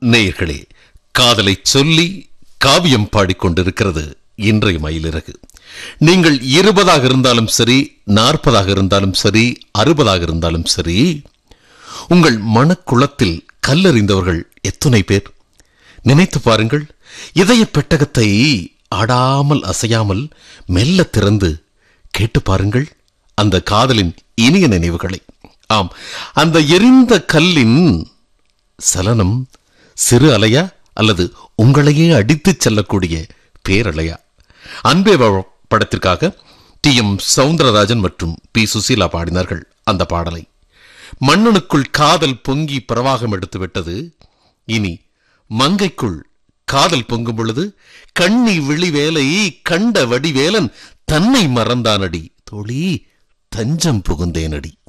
நேயர்களே காதலை சொல்லி காவியம் பாடிக்கொண்டிருக்கிறது இன்றைய மயிலிறகு நீங்கள் இருபதாக இருந்தாலும் சரி நாற்பதாக இருந்தாலும் சரி அறுபதாக இருந்தாலும் சரி உங்கள் மனக்குளத்தில் கல்லறிந்தவர்கள் எத்தனை பேர் நினைத்து பாருங்கள் இதய பெட்டகத்தை ஆடாமல் அசையாமல் மெல்ல திறந்து கேட்டு பாருங்கள் அந்த காதலின் இனிய நினைவுகளை ஆம் அந்த எரிந்த கல்லின் சலனம் சிறு அலையா அல்லது உங்களையே அடித்துச் செல்லக்கூடிய பேரலையா அன்பே வா படத்திற்காக டி எம் சவுந்தரராஜன் மற்றும் பி சுசீலா பாடினார்கள் அந்த பாடலை மன்னனுக்குள் காதல் பொங்கி பிரவாகம் எடுத்து விட்டது இனி மங்கைக்குள் காதல் பொங்கும் பொழுது கண்ணி விழி வேலை கண்ட வடிவேலன் தன்னை மறந்தானடி தோழி தஞ்சம் புகுந்தேனடி